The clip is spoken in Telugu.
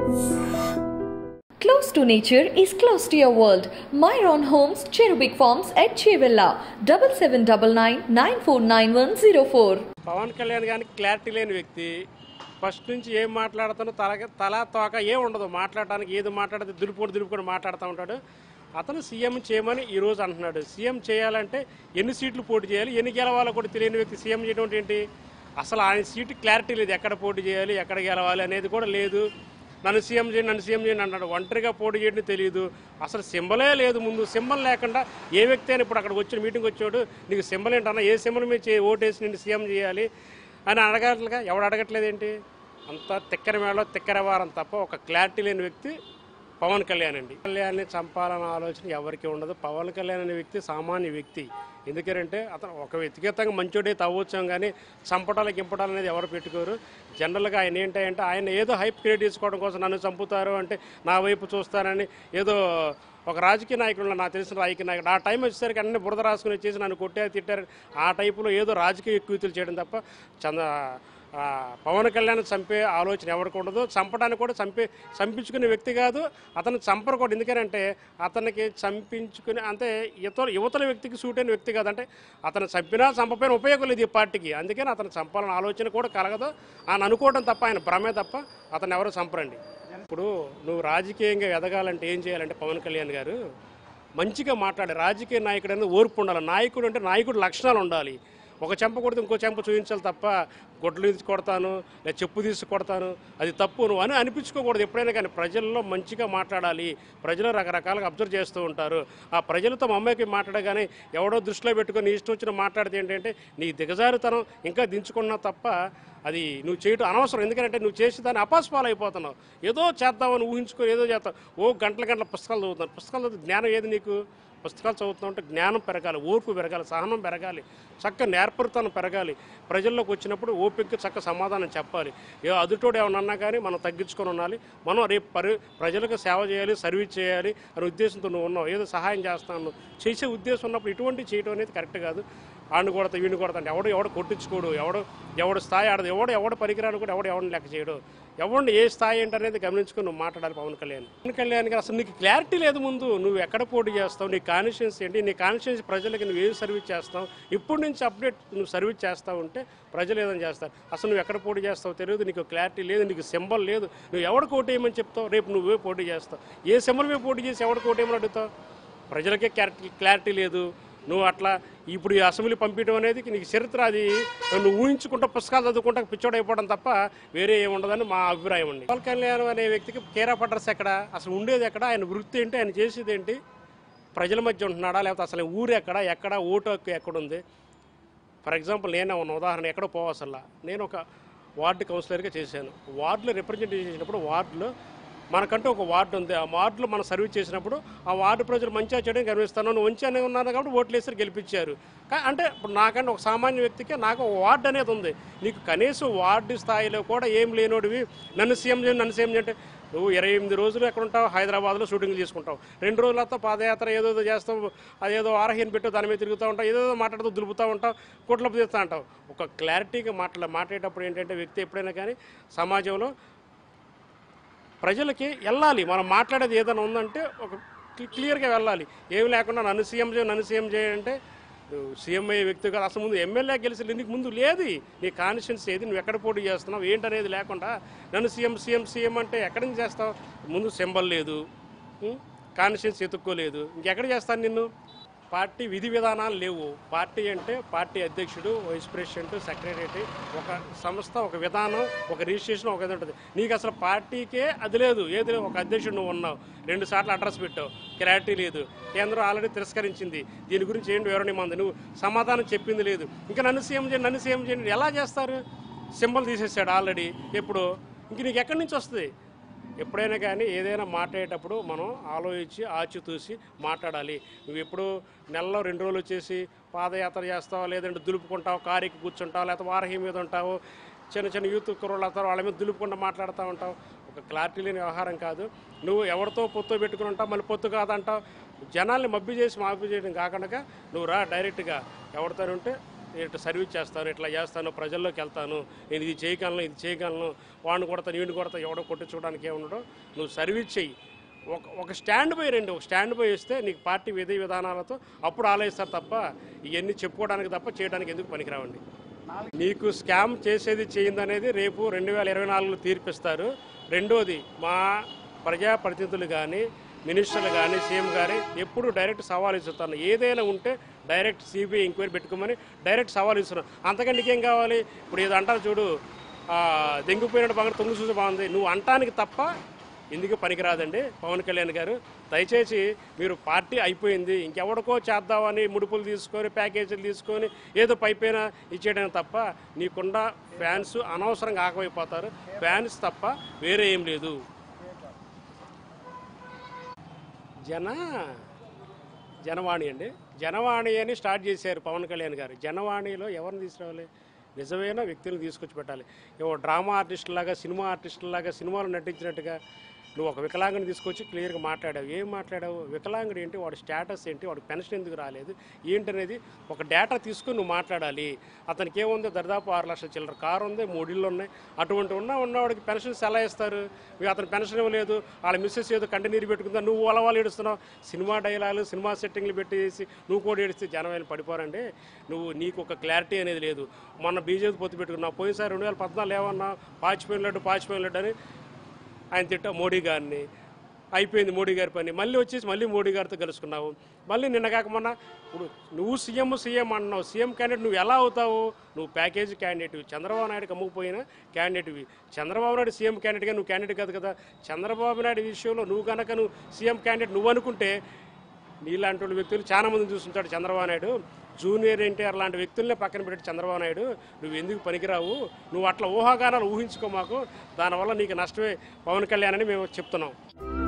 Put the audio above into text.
Close to nature is close to your world. Myron Homes, Cherubic Farms at Chevilla, double seven double nine nine four nine one zero four. Pawan Kalyan గారికి క్లారిటీ లేని వ్యక్తి ఫస్ట్ నుంచి ఏం మాట్లాడుతానో తల తల తోక ఏం ఉండదు మాట్లాడటానికి ఏది మాట్లాడితే దులుపుకొని దులుపుకొని మాట్లాడుతూ ఉంటాడు అతను సీఎం చేయమని ఈ రోజు అంటున్నాడు సీఎం చేయాలంటే ఎన్ని సీట్లు పోటీ చేయాలి ఎన్ని గెలవాలో కూడా తెలియని వ్యక్తి సీఎం చేయడం అంటే ఏంటి అసలు ఆయన సీటు క్లారిటీ లేదు ఎక్కడ పోటీ చేయాలి ఎక్కడ గెలవాలి అనేది కూడా లేదు నన్ను సీఎం చేయండి నన్ను సీఎం చేయండి అంటాడు ఒంటరిగా పోటీ చేయడం తెలియదు అసలు సింబలే లేదు ముందు సింబల్ లేకుండా ఏ వ్యక్తి అయినా ఇప్పుడు అక్కడికి వచ్చిన మీటింగ్ వచ్చాడు నీకు సింబల్ ఏంటన్నా ఏ సింబల్ మీద చే ఓటేసి నిన్ను సీఎం చేయాలి అని అడగట్లుగా ఎవడు అడగట్లేదు ఏంటి అంతా తిక్కర మేళ తిక్కర వారం తప్ప ఒక క్లారిటీ లేని వ్యక్తి పవన్ కళ్యాణ్ అండి కళ్యాణ్ని చంపాలన్న ఆలోచన ఎవరికి ఉండదు పవన్ కళ్యాణ్ అనే వ్యక్తి సామాన్య వ్యక్తి ఎందుకంటే అతను ఒక వ్యక్తిగతంగా మంచోడే తవ్వచ్చాం కానీ చంపటాలు గింపటాలు అనేది ఎవరు పెట్టుకోరు జనరల్గా ఆయన ఏంటంటే ఆయన ఏదో హైప్ క్రియేట్ చేసుకోవడం కోసం నన్ను చంపుతారు అంటే నా వైపు చూస్తానని ఏదో ఒక రాజకీయ నాయకుడు నాకు తెలిసిన రాజకీయ నాయకుడు ఆ టైం వచ్చేసరికి అన్ని బురద రాసుకుని వచ్చేసి నన్ను కొట్టారు తిట్టారు ఆ టైపులో ఏదో రాజకీయ ఎక్కువతులు చేయడం తప్ప చంద ఆ, పవన్ కళ్యాణ్ చంపే ఆలోచన ఎవరికి ఉండదు చంపడానికి కూడా చంపే చంపించుకునే వ్యక్తి కాదు అతను చంపరు కూడా ఎందుకంటే అతనికి చంపించుకునే అంటే ఇతర యువతల వ్యక్తికి సూట్ అయిన వ్యక్తి కాదు అంటే అతను చంపినా చంపపోయిన ఉపయోగం లేదు ఈ పార్టీకి అందుకని అతను చంపాలన్న ఆలోచన కూడా కలగదు ఆయన అనుకోవడం తప్ప ఆయన భ్రమే తప్ప అతను ఎవరు చంపరండి ఇప్పుడు నువ్వు రాజకీయంగా ఎదగాలంటే ఏం చేయాలంటే పవన్ కళ్యాణ్ గారు మంచిగా మాట్లాడే రాజకీయ నాయకుడు అనేది ఓర్పు ఉండాలి నాయకుడు అంటే నాయకుడు లక్షణాలు ఉండాలి ఒక చెంప కొడితే ఇంకో చెంప చూపించాలి తప్ప గొడ్లు తీసి కొడతాను లేదా చెప్పు తీసి కొడతాను అది తప్పు నువ్వు అని అనిపించుకోకూడదు ఎప్పుడైనా కానీ ప్రజల్లో మంచిగా మాట్లాడాలి ప్రజలు రకరకాలుగా అబ్జర్వ్ చేస్తూ ఉంటారు ఆ ప్రజలతో మా అమ్మాయికి మాట్లాడగానే ఎవడో దృష్టిలో పెట్టుకొని నీ ఇష్టం వచ్చిన మాట్లాడితే ఏంటంటే నీ దిగజారుతనం ఇంకా దించుకున్నా తప్ప అది నువ్వు చేయటం అనవసరం ఎందుకంటే నువ్వు చేసి దాన్ని అపాస్పాలు అయిపోతున్నావు ఏదో చేద్దామని ఊహించుకొని ఏదో చేస్తావు ఓ గంటల గంటల పుస్తకాలు చదువుతున్నావు పుస్తకాలు చదివి జ్ఞానం ఏది నీకు పుస్తకాలు చదువుతున్నావు అంటే జ్ఞానం పెరగాలి ఓర్పు పెరగాలి సహనం పెరగాలి చక్క నేర్పరితనం పెరగాలి ప్రజల్లోకి వచ్చినప్పుడు ఓపిక చక్క సమాధానం చెప్పాలి ఏ అదుటోడు ఏమన్నా అన్నా కానీ మనం తగ్గించుకొని ఉండాలి మనం రేపు పరి ప్రజలకు సేవ చేయాలి సర్వీస్ చేయాలి అనే ఉద్దేశంతో నువ్వు ఉన్నావు ఏదో సహాయం చేస్తాను చేసే ఉద్దేశం ఉన్నప్పుడు ఇటువంటి చేయడం అనేది కరెక్ట్ కాదు ఆడిని కొడతా వీడిని కొడతా అంటే ఎవడు ఎవడు కొట్టించుకోడు ఎవడు ఎవడు స్థాయి ఆడదు ఎవడు ఎవడు పరికరాలు కూడా ఎవడు ఎవరిని లెక్క చేయడు ఎవరిని ఏ స్థాయి ఏంటనేది గమనించుకొని నువ్వు మాట్లాడాలి పవన్ కళ్యాణ్ పవన్ కళ్యాణ్ గారు అసలు నీకు క్లారిటీ లేదు ముందు నువ్వు ఎక్కడ పోటీ చేస్తావు నీ కాన్షియన్స్ ఏంటి నీ కాన్షియన్స్ ప్రజలకి నువ్వు ఏం సర్వీస్ చేస్తావు ఇప్పటి నుంచి అప్డేట్ నువ్వు సర్వీస్ చేస్తావు ఉంటే ప్రజలు ఏదైనా చేస్తారు అసలు నువ్వు ఎక్కడ పోటీ చేస్తావు తెలియదు నీకు క్లారిటీ లేదు నీకు సింబల్ లేదు నువ్వు ఎవడు పోటీ చేయమని చెప్తావు రేపు నువ్వే పోటీ చేస్తావు ఏ సింబల్ మీద పోటీ చేసి ఎవడు పోటీ చేయమని అడుగుతావు ప్రజలకే క్లారిటీ క్లారిటీ లేదు నువ్వు అట్లా ఇప్పుడు ఈ అసెంబ్లీ పంపించడం అనేది నీకు చరిత్ర అది నువ్వు ఊహించుకుంటా పుస్తకాలు చదువుకుంటా పిచ్చోడు అయిపోవడం తప్ప వేరే ఏముండదని మా అభిప్రాయం అండి పవన్ కళ్యాణ్ అనే వ్యక్తికి కేరా పడ్రస్ ఎక్కడ అసలు ఉండేది ఎక్కడ ఆయన వృత్తి ఏంటి ఆయన చేసేది ఏంటి ప్రజల మధ్య ఉంటున్నాడా లేకపోతే అసలు ఊరు ఎక్కడ ఎక్కడ ఓటు హక్కు ఎక్కడుంది ఫర్ ఎగ్జాంపుల్ నేను ఉన్న ఉదాహరణ ఎక్కడో పోవసల్లా నేను ఒక వార్డు కౌన్సిలర్గా చేశాను వార్డులో రిప్రజెంటేషన్ చేసినప్పుడు వార్డులో మనకంటూ ఒక వార్డు ఉంది ఆ వార్డులో మనం సర్వీస్ చేసినప్పుడు ఆ వార్డు ప్రజలు మంచిగా చేయడం గర్విస్తాను నువ్వు మంచి అనే ఉన్నాను కాబట్టి ఓట్లు వేసి గెలిపించారు కా- అంటే ఇప్పుడు నాకంటే ఒక సామాన్య వ్యక్తికి నాకు ఒక వార్డు అనేది ఉంది నీకు కనీసం వార్డు స్థాయిలో కూడా ఏం లేనోడివి నన్ను సీఎం చేయండి నన్ను సీఎం చేయంటే నువ్వు ఇరవై ఎనిమిది రోజులు ఎక్కడ ఉంటావు హైదరాబాద్లో షూటింగ్ చేసుకుంటావు రెండు రోజులతో పాదయాత్ర ఏదో ఏదో చేస్తావు అదేదో ఆరహ్యం పెట్టు దాని మీద తిరుగుతూ ఉంటావు ఏదో మాట్లాడుతూ దులుపుతూ ఉంటావు కుట్లపు తీస్తూ ఉంటావు ఒక క్లారిటీగా మాట్లా మాట్లాడేటప్పుడు ఏంటంటే వ్యక్తి ఎప్పుడైనా కానీ సమాజంలో ప్రజలకి వెళ్ళాలి మనం మాట్లాడేది ఏదైనా ఉందంటే ఒక క్లి- క్లియర్గా వెళ్ళాలి ఏమి లేకుండా నన్ను సీఎం చేయ నన్ను సీఎం చేయంటే నువ్వు సీఎం అయ్యే వ్యక్తి కాదు అసలు ముందు ఎమ్మెల్యే గెలిచి నీకు ముందు లేదు నీ కాన్షియన్స్ ఏది నువ్వు ఎక్కడ పోటీ చేస్తున్నావు ఏంటనేది లేకుండా నన్ను సీఎం సీఎం సీఎం అంటే ఎక్కడి నుంచి చేస్తావు ముందు సింబల్ లేదు కాన్షియన్స్ ఎత్తుక్కోలేదు ఇంకెక్కడ చేస్తాను నిన్ను పార్టీ విధి విధానాలు లేవు పార్టీ అంటే పార్టీ అధ్యక్షుడు వైస్ ప్రెసిడెంట్ సెక్రటరీ ఒక సంస్థ ఒక విధానం ఒక రిజిస్ట్రేషన్ ఒక ఇది ఉంటుంది నీకు అసలు పార్టీకే అది లేదు ఏది లేదు ఒక అధ్యక్షుడు నువ్వు ఉన్నావు రెండు సార్లు అడ్రస్ పెట్టావు క్లారిటీ లేదు కేంద్రం ఆల్రెడీ తిరస్కరించింది దీని గురించి ఏంటి వివరణ మంది నువ్వు సమాధానం చెప్పింది లేదు ఇంకా నన్ను సీఎం చేయండి నన్ను సీఎం చేయండి ఎలా చేస్తారు సింబల్ తీసేసాడు ఆల్రెడీ ఎప్పుడు ఇంక నీకు ఎక్కడి నుంచి వస్తుంది ఎప్పుడైనా కానీ ఏదైనా మాట్లాడేటప్పుడు మనం ఆలోచించి ఆచితూసి మాట్లాడాలి నువ్వు ఎప్పుడు నెలలో రెండు రోజులు వచ్చేసి పాదయాత్ర చేస్తావు లేదంటే దులుపుకుంటావు కారుకి కూర్చుంటావు లేకపోతే వారహి మీద ఉంటావు చిన్న చిన్న యూత్ కుర్రోళ్ళు వస్తారు వాళ్ళ మీద దులుపుకుంటూ మాట్లాడుతూ ఉంటావు ఒక క్లారిటీ లేని వ్యవహారం కాదు నువ్వు ఎవరితో పొత్తు పెట్టుకుని ఉంటావు మళ్ళీ పొత్తు కాదంటావు జనాల్ని మబ్బి చేసి మాబ్బి చేయడం కాకుండా నువ్వు రా డైరెక్ట్గా ఎవరితో ఉంటే నేను ఇట్లా సర్వీస్ చేస్తాను ఇట్లా చేస్తాను ప్రజల్లోకి వెళ్తాను నేను ఇది చేయగలను ఇది చేయగలను వాడిని కొడతా వీడిని కొడతా ఎవడో కొట్టించుకోవడానికి ఏముండడు నువ్వు సర్వీస్ చెయ్యి ఒక ఒక స్టాండ్ బై రండి ఒక స్టాండ్ బై ఇస్తే నీకు పార్టీ విధి విధానాలతో అప్పుడు ఆలోచిస్తారు తప్ప ఇవన్నీ చెప్పుకోవడానికి తప్ప చేయడానికి ఎందుకు పనికిరావండి నీకు స్కామ్ చేసేది చేయింది అనేది రేపు రెండు వేల ఇరవై నాలుగులో తీర్పిస్తారు రెండోది మా ప్రజాప్రతినిధులు కానీ మినిస్టర్లు కానీ సీఎం గారి ఎప్పుడు డైరెక్ట్ సవాల్ ఇస్తున్నాను ఏదైనా ఉంటే డైరెక్ట్ సిబిఐ ఎంక్వైరీ పెట్టుకోమని డైరెక్ట్ సవాల్ ఇస్తున్నాను అంతకంటే నీకేం కావాలి ఇప్పుడు ఏదో అంటారు చూడు ఆ, దెంగిపోయినట్టు బాగా తొంగి చూసి బాగుంది నువ్వు అంటానికి తప్ప ఎందుకు పనికిరాదండి పవన్ కళ్యాణ్ గారు దయచేసి మీరు పార్టీ అయిపోయింది ఇంకెవడికో చేద్దామని ముడుపులు తీసుకొని ప్యాకేజీలు తీసుకొని ఏదో పైపైన ఇచ్చేయడం తప్ప నీకుండా ఫ్యాన్స్ అనవసరంగా ఆకమైపోతారు ఫ్యాన్స్ తప్ప వేరే ఏం లేదు జన జనవాణి అండి జనవాణి అని స్టార్ట్ చేశారు పవన్ కళ్యాణ్ గారు జనవాణిలో ఎవరిని తీసుకురావాలి నిజమైన వ్యక్తులను తీసుకొచ్చి పెట్టాలి ఏవో డ్రామా ఆర్టిస్ట్ లాగా సినిమా ఆర్టిస్ట్ లాగా సినిమాలు నటించినట్టుగా నువ్వు ఒక వికలాంగుని తీసుకొచ్చి క్లియర్గా మాట్లాడావు ఏం మాట్లాడావు వికలాంగుడు ఏంటి వాడి స్టేటస్ ఏంటి వాడి పెన్షన్ ఎందుకు రాలేదు ఏంటనేది ఒక డేటా తీసుకుని నువ్వు మాట్లాడాలి అతనికి ఏముంది దరిదాపు ఆరు లక్షల చిల్లర కారు ఉంది మూడు ఇళ్ళు ఉన్నాయి అటువంటి ఉన్న ఉన్నవాడికి పెన్షన్స్ ఎలా ఇస్తారు ఇక అతను పెన్షన్ ఇవ్వలేదు వాళ్ళ మిస్సెస్ ఏదో కంటి నీరు పెట్టుకుందా నువ్వు వాళ్ళ వాళ్ళు ఏడుస్తున్నావు సినిమా డైలాగులు సినిమా సెట్టింగ్లు పెట్టేసి నువ్వు కూడా ఏడిస్తే జనం ఆయన పడిపోరండి నువ్వు నీకు ఒక క్లారిటీ అనేది లేదు మొన్న బీజేపీ పొత్తు పెట్టుకున్నావు పోయినసారి రెండు వేల పద్నాలుగు ఏమన్నా పాచిపోయిన లడ్డు పాచిపోయిన లడ్డు అని ఆయన తిట్ట మోడీ గారిని అయిపోయింది మోడీ గారి పని మళ్ళీ వచ్చేసి మళ్ళీ మోడీ గారితో కలుసుకున్నావు మళ్ళీ నిన్న కాక మొన్న ఇప్పుడు నువ్వు సీఎం సీఎం అంటున్నావు సీఎం క్యాండిడేట్ నువ్వు ఎలా అవుతావు నువ్వు ప్యాకేజీ క్యాండిడేట్వి చంద్రబాబు నాయుడుకి అమ్ముకుపోయిన క్యాండిడేట్వి చంద్రబాబు నాయుడు సీఎం క్యాండిడేట్గా నువ్వు క్యాండిడేట్ కాదు కదా చంద్రబాబు నాయుడు విషయంలో నువ్వు కనుక నువ్వు సీఎం క్యాండిడేట్ నువ్వు అనుకుంటే నీలాంటి వాళ్ళ వ్యక్తులు చాలా మంది చూస్తుంటాడు చంద్రబాబు నాయుడు జూనియర్ ఎన్టీఆర్ లాంటి వ్యక్తులనే పక్కన పెట్టి చంద్రబాబు నాయుడు నువ్వు ఎందుకు పనికిరావు నువ్వు అట్లా ఊహాగానాలు ఊహించుకో మాకు దానివల్ల నీకు నష్టమే పవన్ కళ్యాణ్ అని మేము చెప్తున్నాం